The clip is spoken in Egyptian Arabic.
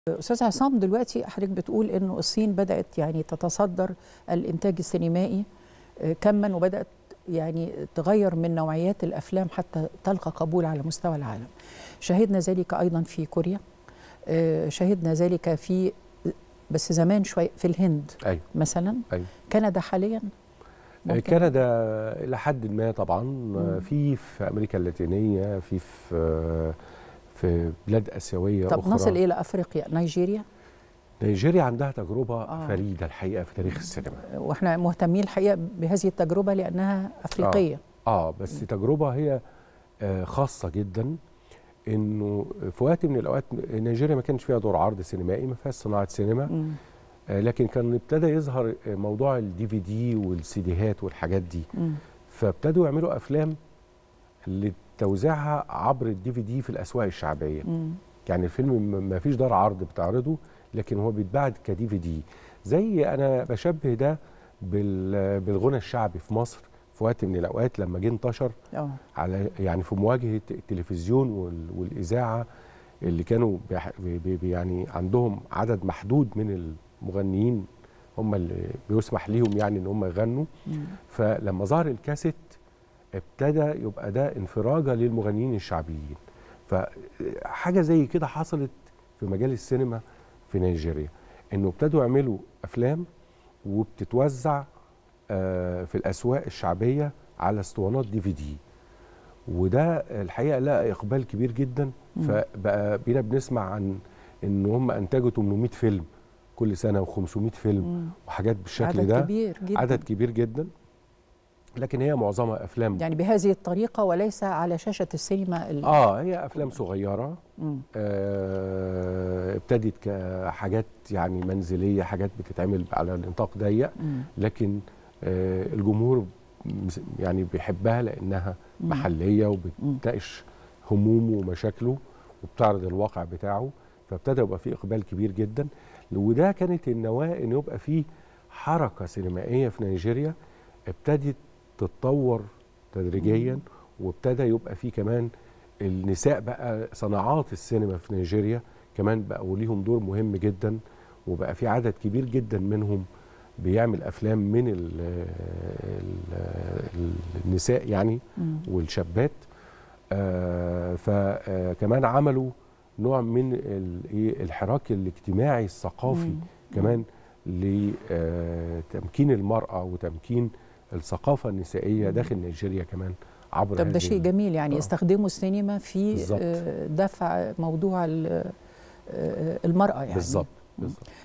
استاذ عصام دلوقتي حضرتك بتقول انه الصين بدات يعني تتصدر الانتاج السينمائي كما وبدات يعني تغير من نوعيات الافلام حتى تلقى قبول على مستوى العالم شهدنا ذلك ايضا في كوريا شهدنا ذلك في بس زمان شوي في الهند أيوة. مثلا أيوة. كندا حاليا ممكن. كندا الى حد ما طبعا مم. في في امريكا اللاتينيه في في في بلاد اسيويه طب اخرى نصل الى افريقيا نيجيريا نيجيريا عندها تجربه آه. فريده الحقيقه في تاريخ السينما واحنا مهتمين الحقيقه بهذه التجربه لانها افريقيه اه, آه بس م. تجربه هي آه خاصه جدا انه في وقت من الاوقات نيجيريا ما كانش فيها دور عرض سينمائي ما فيهاش صناعه سينما م. لكن كان ابتدى يظهر موضوع الدي في دي والسيديهات والحاجات دي م. فابتدوا يعملوا افلام لتوزيعها عبر الدي في دي في الاسواق الشعبيه م. يعني الفيلم ما فيش دار عرض بتعرضه لكن هو بيتباع كدي في دي زي انا بشبه ده بالغنى الشعبي في مصر في وقت من الاوقات لما جه انتشر أوه. على يعني في مواجهه التلفزيون والاذاعه اللي كانوا بي يعني عندهم عدد محدود من المغنيين هم اللي بيسمح ليهم يعني ان هم يغنوا فلما ظهر الكاسيت ابتدى يبقى ده انفراجه للمغنيين الشعبيين فحاجه زي كده حصلت في مجال السينما في نيجيريا انه ابتدوا يعملوا افلام وبتتوزع في الاسواق الشعبيه على اسطوانات دي في دي وده الحقيقه لقى اقبال كبير جدا فبقى بينا بنسمع عن ان هم انتجوا 800 فيلم كل سنه و500 فيلم مم. وحاجات بالشكل عدد ده كبير جدا عدد كبير جدا لكن هي معظمها افلام يعني بهذه الطريقه وليس على شاشه السينما ال... اه هي افلام صغيره آه ابتدت كحاجات يعني منزليه حاجات بتتعمل على نطاق ضيق لكن آه الجمهور يعني بيحبها لانها مم. محليه وبتناقش همومه ومشاكله وبتعرض الواقع بتاعه فابتدى يبقى في اقبال كبير جدا وده كانت النواه ان يبقى في حركه سينمائيه في نيجيريا ابتدت تتطور تدريجيا وابتدى يبقى في كمان النساء بقى صناعات السينما في نيجيريا كمان بقوا ليهم دور مهم جدا وبقى في عدد كبير جدا منهم بيعمل افلام من ال ال النساء يعني والشابات آه فكمان عملوا نوع من الحراك الاجتماعي الثقافي مم. كمان لتمكين المرأة وتمكين الثقافة النسائية مم. داخل نيجيريا كمان عبر طب ده شيء جميل يعني آه. يستخدموا السينما في بالزبط. دفع موضوع المرأة يعني بالظبط بالظبط